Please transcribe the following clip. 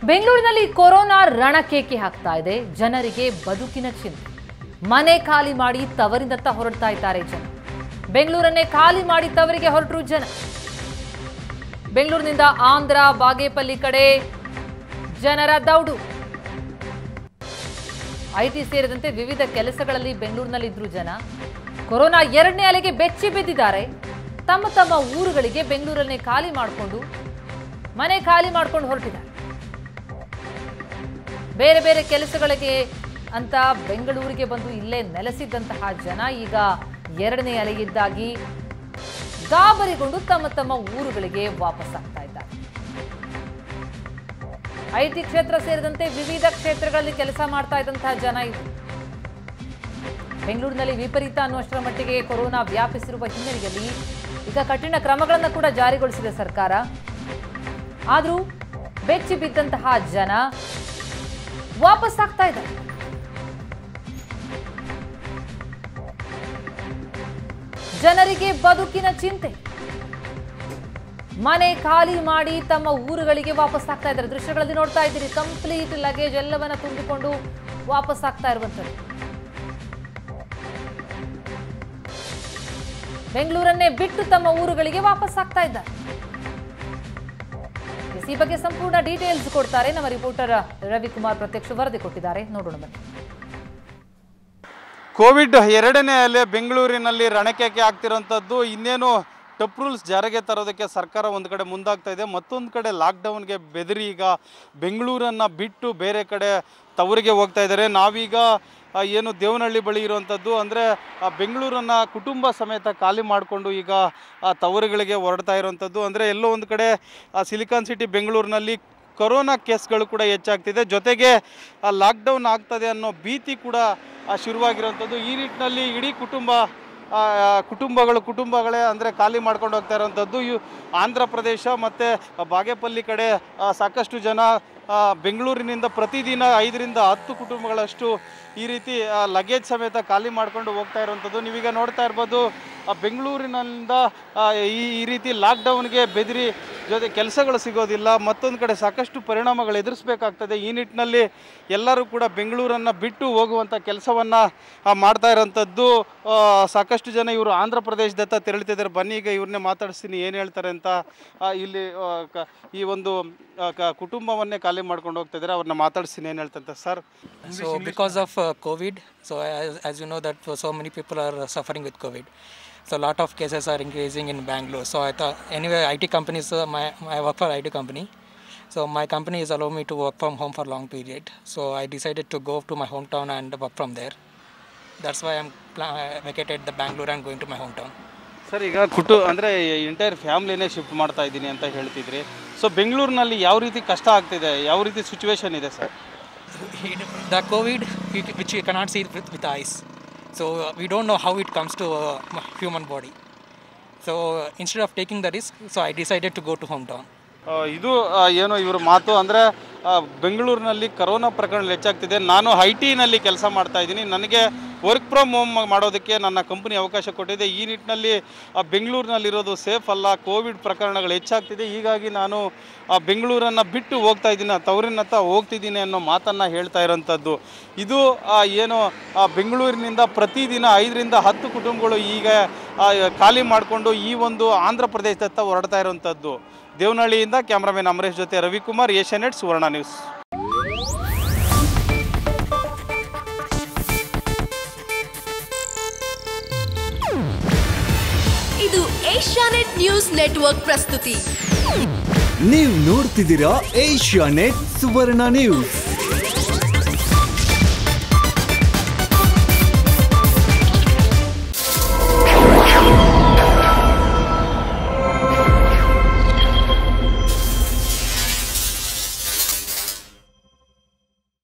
ಬೆಂಗಳೂರಿನಲ್ಲಿ ಕೊರೋನಾ ರಣಕೇಕೆ ಹಾಕ್ತಾ ಇದೆ ಜನರಿಗೆ ಬದುಕಿನ ಚಿಂತೆ ಮನೆ ಖಾಲಿ ಮಾಡಿ ತವರಿನತ್ತ ಹೊರಡ್ತಾ ಇದ್ದಾರೆ ಜನ ಬೆಂಗಳೂರನ್ನೇ ಖಾಲಿ ಮಾಡಿ ತವರಿಗೆ ಹೊರಟರು ಜನ ಬೆಂಗಳೂರಿನಿಂದ ಆಂಧ್ರ ಬಾಗೇಪಲ್ಲಿ ಕಡೆ ಜನರ ದೌಡು ಐಟಿ ಸೇರಿದಂತೆ ವಿವಿಧ ಕೆಲಸಗಳಲ್ಲಿ ಬೆಂಗಳೂರಿನಲ್ಲಿದ್ರು ಜನ ಕೊರೋನಾ ಎರಡನೇ ಅಲೆಗೆ ಬೆಚ್ಚಿ ಬಿದ್ದಿದ್ದಾರೆ ತಮ್ಮ ತಮ್ಮ ಊರುಗಳಿಗೆ ಬೆಂಗಳೂರನ್ನೇ ಖಾಲಿ ಮಾಡಿಕೊಂಡು ಮನೆ ಖಾಲಿ ಮಾಡ್ಕೊಂಡು ಹೊರಟಿದ್ದಾರೆ ಬೇರೆ ಬೇರೆ ಕೆಲಸಗಳಿಗೆ ಅಂತ ಬೆಂಗಳೂರಿಗೆ ಬಂದು ಇಲ್ಲೇ ನೆಲೆಸಿದ್ದಂತಹ ಜನ ಈಗ ಎರಡನೇ ಅಲೆಯಿದ್ದಾಗಿ ಗಾಬರಿಗೊಂಡು ತಮ್ಮ ತಮ್ಮ ಊರುಗಳಿಗೆ ವಾಪಸ್ ಆಗ್ತಾ ಇದ್ದಾರೆ ಐಟಿ ಕ್ಷೇತ್ರ ಸೇರಿದಂತೆ ವಿವಿಧ ಕ್ಷೇತ್ರಗಳಲ್ಲಿ ಕೆಲಸ ಮಾಡ್ತಾ ಇದ್ದಂತಹ ಜನ ಇದು ಬೆಂಗಳೂರಿನಲ್ಲಿ ವಿಪರೀತ ಅನ್ನುವಷ್ಟರ ಮಟ್ಟಿಗೆ ಕೊರೋನಾ ವ್ಯಾಪಿಸಿರುವ ಹಿನ್ನೆಲೆಯಲ್ಲಿ ಈಗ ಕಠಿಣ ಕ್ರಮಗಳನ್ನು ಕೂಡ ಜಾರಿಗೊಳಿಸಿದೆ ಸರ್ಕಾರ ಆದರೂ ಬೆಚ್ಚಿ ಬಿದ್ದಂತಹ ಜನ ವಾಪಸ್ ಆಗ್ತಾ ಇದ್ದಾರೆ ಜನರಿಗೆ ಬದುಕಿನ ಚಿಂತೆ ಮನೆ ಖಾಲಿ ಮಾಡಿ ತಮ್ಮ ಊರುಗಳಿಗೆ ವಾಪಸ್ ಆಗ್ತಾ ಇದ್ದಾರೆ ದೃಶ್ಯಗಳಲ್ಲಿ ನೋಡ್ತಾ ಇದ್ದೀರಿ ಕಂಪ್ಲೀಟ್ ಲಗೇಜ್ ಎಲ್ಲವನ್ನ ತುಂಬಿಕೊಂಡು ವಾಪಸ್ ಆಗ್ತಾ ಇರುವಂಥದ್ದು ಬೆಂಗಳೂರನ್ನೇ ಬಿಟ್ಟು ತಮ್ಮ ಊರುಗಳಿಗೆ ವಾಪಸ್ ಆಗ್ತಾ ಇದ್ದಾರೆ ಎಸ್, ಈ ಬಗ್ಗೆ ಸಂಪೂರ್ಣ ಡೀಟೇಲ್ಸ್ ಕೊಡ್ತಾರೆ ನಮ್ಮ ರಿಪೋರ್ಟರ್ ರವಿಕುಮಾರ್ ಪ್ರತ್ಯಕ್ಷ ವರದಿ ಕೊಟ್ಟಿದ್ದಾರೆ ನೋಡೋಣ ಬನ್ನಿ ಕೋವಿಡ್ ಎರಡನೇ ಅಲೆ ಬೆಂಗಳೂರಿನಲ್ಲಿ ರಣಕೇಕೆ ಆಗ್ತಿರೋಂಥದ್ದು ಇನ್ನೇನು ಟಪ್ ರೂಲ್ಸ್ ಜಾರಿಗೆ ತರೋದಕ್ಕೆ ಸರ್ಕಾರ ಒಂದು ಕಡೆ ಮುಂದಾಗ್ತಾ ಇದೆ ಮತ್ತೊಂದು ಕಡೆ ಲಾಕ್ಡೌನ್ಗೆ ಬೆದರಿ ಈಗ ಬೆಂಗಳೂರನ್ನು ಬಿಟ್ಟು ಬೇರೆ ಕಡೆ ತವರಿಗೆ ಹೋಗ್ತಾ ಇದ್ದಾರೆ ನಾವೀಗ ಆ, ಏನು ದೇವನಹಳ್ಳಿ ಬಳಿ ಇರುವಂಥದ್ದು ಅಂದರೆ ಬೆಂಗಳೂರನ್ನು ಕುಟುಂಬ ಸಮೇತ ಖಾಲಿ ಮಾಡಿಕೊಂಡು ಈಗ ಆ ತವರುಗಳಿಗೆ ಹೊರಡ್ತಾ ಇರುವಂಥದ್ದು ಅಂದರೆ ಎಲ್ಲೋ ಒಂದು ಕಡೆ ಆ ಸಿಲಿಕಾನ್ ಸಿಟಿ ಬೆಂಗಳೂರಿನಲ್ಲಿ ಕೊರೋನಾ ಕೇಸ್ಗಳು ಕೂಡ ಹೆಚ್ಚಾಗ್ತಿದೆ ಜೊತೆಗೆ ಆ ಲಾಕ್ಡೌನ್ ಆಗ್ತದೆ ಅನ್ನೋ ಭೀತಿ ಕೂಡ ಆ, ಶುರುವಾಗಿರುವಂಥದ್ದು ಈ ನಿಟ್ಟಿನಲ್ಲಿ ಇಡೀ ಕುಟುಂಬ ಆ, ಕುಟುಂಬಗಳು ಕುಟುಂಬಗಳೇ ಅಂದರೆ ಖಾಲಿ ಮಾಡ್ಕೊಂಡು ಹೋಗ್ತಾ ಇರೋವಂಥದ್ದು ಇವು ಆಂಧ್ರ ಪ್ರದೇಶ ಮತ್ತು ಬಾಗೇಪಲ್ಲಿ ಕಡೆ ಆ, ಸಾಕಷ್ಟು ಜನ ಆ, ಬೆಂಗಳೂರಿನಿಂದ ಪ್ರತಿದಿನ ಐದರಿಂದ ಹತ್ತು ಕುಟುಂಬಗಳಷ್ಟು ಈ ರೀತಿ ಲಗೇಜ್ ಸಮೇತ ಖಾಲಿ ಮಾಡ್ಕೊಂಡು ಹೋಗ್ತಾ ಇರುವಂಥದ್ದು ನೀವೀಗ ನೋಡ್ತಾ ಇರ್ಬೋದು ಆ, ಬೆಂಗಳೂರಿನಿಂದ ಆ, ಈ ಈ ರೀತಿ ಲಾಕ್ಡೌನ್ಗೆ ಬೆದರಿ ಜೊತೆ ಕೆಲಸಗಳು ಸಿಗೋದಿಲ್ಲ ಮತ್ತೊಂದು ಕಡೆ ಸಾಕಷ್ಟು ಪರಿಣಾಮಗಳು ಎದುರಿಸಬೇಕಾಗ್ತದೆ ಈ ನಿಟ್ಟಿನಲ್ಲಿ ಎಲ್ಲರೂ ಕೂಡ ಬೆಂಗಳೂರನ್ನು ಬಿಟ್ಟು ಹೋಗುವಂಥ ಕೆಲಸವನ್ನು ಮಾಡ್ತಾ ಇರೋಂಥದ್ದು ಆ, ಸಾಕಷ್ಟು ಜನ ಇವರು ಆಂಧ್ರ ಪ್ರದೇಶದತ್ತ ತೆರಳುತ್ತಿದ್ದಾರೆ ಬನ್ನಿ ಈಗ ಇವ್ರನ್ನೇ ಮಾತಾಡಿಸ್ತೀನಿ ಏನು ಹೇಳ್ತಾರೆ ಅಂತ ಆ, ಇಲ್ಲಿ ಆ, ಕ- ಈ ಒಂದು ಆ, ಕ- ಕುಟುಂಬವನ್ನೇ ಖಾಲಿ ಮಾಡ್ಕೊಂಡು ಹೋಗ್ತಾ ಇದ್ದಾರೆ ಅವ್ರನ್ನ ಮಾತಾಡಿಸ್ತೀನಿ ಏನು ಹೇಳ್ತಂತ sir So because of uh, COVID, so as, as you know that uh, so many people are uh, suffering with COVID. So a lot of cases are increasing in Bangalore. So I thought anyway, IT companies, uh, my, I work for IT company. So my company is allowing me to work from home for long period. So I decided to go to my hometown and work from there. That's why I'm pla- uh, vacated the Bangalore and going to my hometown. Sir ಈಗ ಕುಟು ಅಂದರೆ entire ಫ್ಯಾಮ್ಲಿನೇ shift ಮಾಡ್ತಾ ಇದ್ದೀನಿ ಅಂತ ಹೇಳ್ತಿದ್ರಿ so ಬೆಂಗಳೂರಿನಲ್ಲಿ ಯಾವ ರೀತಿ ಕಷ್ಟ ಆಗ್ತಿದೆ ಯಾವ ರೀತಿ ಸಿಚುವೇಶನ್ ಇದೆ sir the COVID, we- which we cannot see with, with eyes. So uh, we don't know how it comes to uh, m- human body. So uh, instead of taking the risk, so I decided to go to hometown. ಆ, ಇದು ಆ, ಏನು ಇವ್ರ ಮಾತು ಅಂದರೆ ಬೆಂಗಳೂರಿನಲ್ಲಿ corona ಪ್ರಕರಣ ಹೆಚ್ಚಾಗ್ತಿದೆ ನಾನು ಐ ಟಿನಲ್ಲಿ ಕೆಲಸ ಮಾಡ್ತಾ ಇದ್ದೀನಿ ನನಗೆ ವರ್ಕ್ ಫ್ರಮ್ ಹೋಮ್ ಮಾಡೋದಕ್ಕೆ ನನ್ನ ಕಂಪನಿ ಅವಕಾಶ ಕೊಟ್ಟಿದೆ ಈ ನಿಟ್ಟಿನಲ್ಲಿ ಆ, ಬೆಂಗಳೂರಿನಲ್ಲಿರೋದು ಸೇಫ್ ಅಲ್ಲ ಕೋವಿಡ್ ಪ್ರಕರಣಗಳು ಹೆಚ್ಚಾಗ್ತಿದೆ ಹೀಗಾಗಿ ನಾನು ಆ, ಬೆಂಗಳೂರನ್ನು ಬಿಟ್ಟು ಹೋಗ್ತಾ ಇದ್ದೀನಿ ತವರಿನತ್ತ ಹೋಗ್ತಿದ್ದೀನಿ ಅನ್ನೋ ಮಾತನ್ನು ಹೇಳ್ತಾ ಇರೋಂಥದ್ದು ಇದು ಆ, ಏನು ಆ, ಬೆಂಗಳೂರಿನಿಂದ ಪ್ರತಿದಿನ ಐದರಿಂದ ಹತ್ತು ಕುಟುಂಬಗಳು ಈಗ ಆ, ಖಾಲಿ ಮಾಡಿಕೊಂಡು ಈ ಒಂದು ಆಂಧ್ರ ಪ್ರದೇಶದತ್ತ ಹೊರಡ್ತಾ ಇರೋಂಥದ್ದು ದೇವನಹಳ್ಳಿಯಿಂದ ಕ್ಯಾಮ್ರಾಮನ್ ಅಮರೇಶ್ ಜೊತೆ ರವಿಕುಮಾರ್ ಏಷ್ಯಾನೆಟ್ ಸುವರ್ಣ ನ್ಯೂಸ್ ಇದು ಏಷ್ಯಾನೆಟ್ ನ್ಯೂಸ್ ನೆಟ್ವರ್ಕ್ ಪ್ರಸ್ತುತಿ ನೀವು ನೋಡ್ತಿದ್ದೀರಾ ಏಷ್ಯಾ ನೆಟ್ ಸುವರ್ಣ ನ್ಯೂಸ್